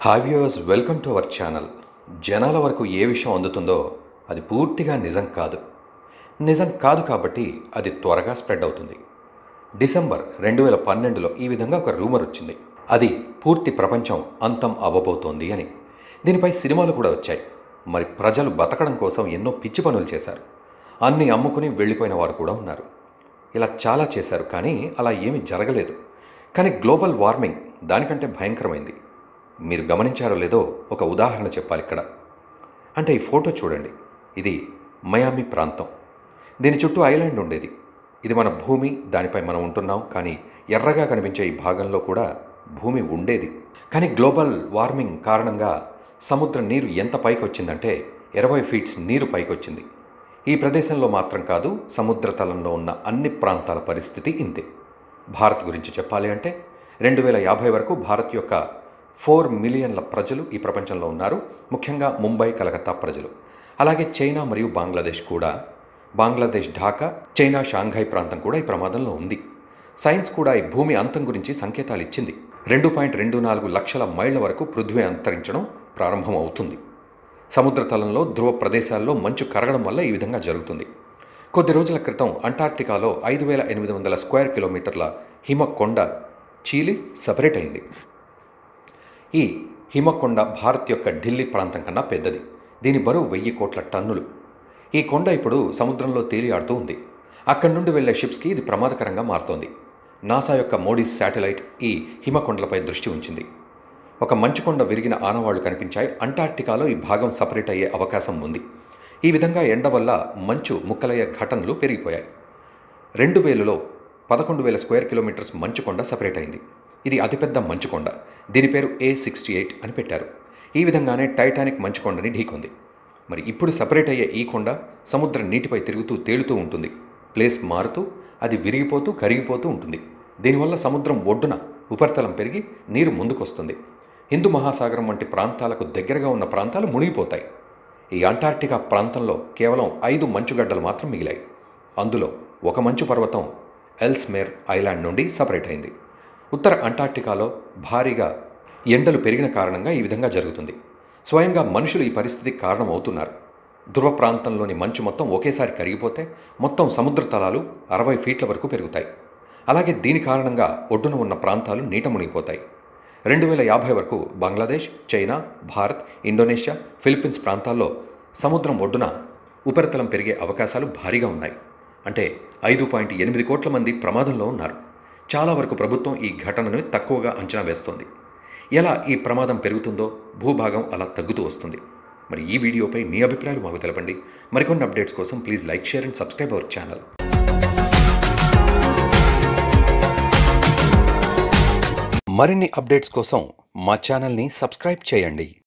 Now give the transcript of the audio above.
hi viewers welcome to our channel జనాల వరకు ఏ విషయం అందుతుందో అది పూర్తిగా నిజం కాదు నిజం కాదు కాబట్టి అది త్వరగా స్ప్రెడ్ అవుతుంది డిసెంబర్ రెండు వేల పన్నెండులో ఈ విధంగా ఒక రూమర్ వచ్చింది అది పూర్తి ప్రపంచం అంతం అవ్వబోతోంది అని దీనిపై సినిమాలు కూడా వచ్చాయి మరి ప్రజలు బతకడం కోసం ఎన్నో పిచ్చి పనులు చేశారు అన్ని అమ్ముకుని వెళ్ళిపోయిన వారు కూడా ఉన్నారు ఇలా చాలా చేశారు కానీ అలా ఏమీ జరగలేదు కానీ గ్లోబల్ వార్మింగ్ దానికంటే భయంకరమైంది మీరు గమనించారో లేదో ఒక ఉదాహరణ చెప్పాలి ఇక్కడ అంటే ఈ ఫోటో చూడండి ఇది మయామి ప్రాంతం దీని చుట్టూ ఐలాండ్ ఉండేది ఇది మన భూమి దానిపై మనం ఉంటున్నాం కానీ ఎర్రగా కనిపించే ఈ భాగంలో కూడా భూమి ఉండేది కానీ గ్లోబల్ వార్మింగ్ కారణంగా సముద్ర నీరు ఎంత పైకి వచ్చిందంటే ఇరవై ఫీట్స్ నీరు పైకి వచ్చింది ఈ ప్రదేశంలో మాత్రం కాదు సముద్ర తలంలో ఉన్న అన్ని ప్రాంతాల పరిస్థితి ఇంతే భారత్ గురించి చెప్పాలి అంటే రెండు వేల యాభై వరకు భారత్ యొక్క ఫోర్ మిలియన్ల ప్రజలు ఈ ప్రపంచంలో ఉన్నారు ముఖ్యంగా ముంబై కలకత్తా ప్రజలు అలాగే చైనా మరియు బంగ్లాదేశ్ కూడా బంగ్లాదేశ్ ఢాకా చైనా షాంఘై ప్రాంతం కూడా ఈ ప్రమాదంలో ఉంది సైన్స్ కూడా ఈ భూమి అంతం గురించి సంకేతాలు ఇచ్చింది రెండు పాయింట్ రెండు నాలుగు లక్షల మైళ్ళ వరకు పృథ్వీ అంతరించడం ప్రారంభం అవుతుంది సముద్ర తలంలో ధ్రువ ప్రదేశాల్లో మంచు కరగడం వల్ల ఈ విధంగా జరుగుతుంది కొద్ది రోజుల క్రితం అంటార్క్టికాలో ఐదు వేల ఎనిమిది వందల స్క్వేర్ కిలోమీటర్ల హిమకొండ చీలి సపరేట్ అయింది ఈ హిమకొండ భారత్ యొక్క ఢిల్లీ ప్రాంతం కన్నా పెద్దది దీని బరువు వెయ్యి కోట్ల టన్నులు ఈ కొండ ఇప్పుడు సముద్రంలో తేలియాడుతూ ఉంది అక్కడి నుండి వెళ్లే షిప్స్కి ఇది ప్రమాదకరంగా మారుతోంది నాసా యొక్క మోడీస్ శాటిలైట్ ఈ హిమకొండలపై దృష్టి ఉంచింది ఒక మంచు కొండ విరిగిన ఆనవాళ్లు కనిపించాయి అంటార్క్టికాలో ఈ భాగం సపరేట్ అయ్యే అవకాశం ఉంది ఈ విధంగా ఎండ వల్ల మంచు ముక్కలయ్యే ఘటనలు పెరిగిపోయాయి రెండు వేలలో పదకొండు వేల స్క్వేర్ కిలోమీటర్స్ మంచుకొండ సపరేట్ అయింది ఇది అతిపెద్ద మంచుకొండ దీని పేరు ఏ సిక్స్టీ ఎయిట్ అని పెట్టారు ఈ విధంగానే టైటానిక్ మంచుకొండని ఢీకొంది మరి ఇప్పుడు సపరేట్ అయ్యే ఈ కొండ సముద్ర నీటిపై తిరుగుతూ తేలుతూ ఉంటుంది ప్లేస్ మారుతూ అది విరిగిపోతూ కరిగిపోతూ ఉంటుంది దీనివల్ల సముద్రం ఒడ్డున ఉపరితలం పెరిగి నీరు ముందుకొస్తుంది హిందూ మహాసాగరం వంటి ప్రాంతాలకు దగ్గరగా ఉన్న ప్రాంతాలు మునిగిపోతాయి ఈ అంటార్క్టికా ప్రాంతంలో కేవలం ఐదు మంచుగడ్డలు మాత్రం మిగిలాయి అందులో ఒక మంచు పర్వతం ఎల్స్మేర్ ఐలాండ్ నుండి సపరేట్ అయింది ఉత్తర అంటార్క్టికాలో భారీగా ఎండలు పెరిగిన కారణంగా ఈ విధంగా జరుగుతుంది స్వయంగా మనుషులు ఈ పరిస్థితికి కారణమవుతున్నారు ధ్రువ ప్రాంతంలోని మంచు మొత్తం ఒకేసారి కరిగిపోతే మొత్తం సముద్ర తలాలు అరవై ఫీట్ల వరకు పెరుగుతాయి అలాగే దీని కారణంగా ఒడ్డున ఉన్న ప్రాంతాలు నీట మునిగిపోతాయి రెండు వేల యాభై వరకు Bangladesh China Bharat Indonesia Philippines ప్రాంతాల్లో సముద్రం ఒడ్డున ఉపరితలం పెరిగే అవకాశాలు భారీగా ఉన్నాయి అంటే ఐదు పాయింట్ ఎనిమిది కోట్ల మంది ప్రమాదంలో ఉన్నారు చాలా వరకు ప్రభుత్వం ఈ ఘటనను తక్కువగా అంచనా వేస్తోంది ఎలా ఈ ప్రమాదం పెరుగుతుందో భూభాగం అలా తగ్గుతూ వస్తుంది మరి ఈ వీడియోపై మీ అభిప్రాయాలు మాకు తెలపండి మరికొన్ని అప్డేట్స్ కోసం please like share and subscribe our channel మరిన్ని అప్డేట్స్ కోసం మా ఛానల్ని సబ్స్క్రైబ్ చేయండి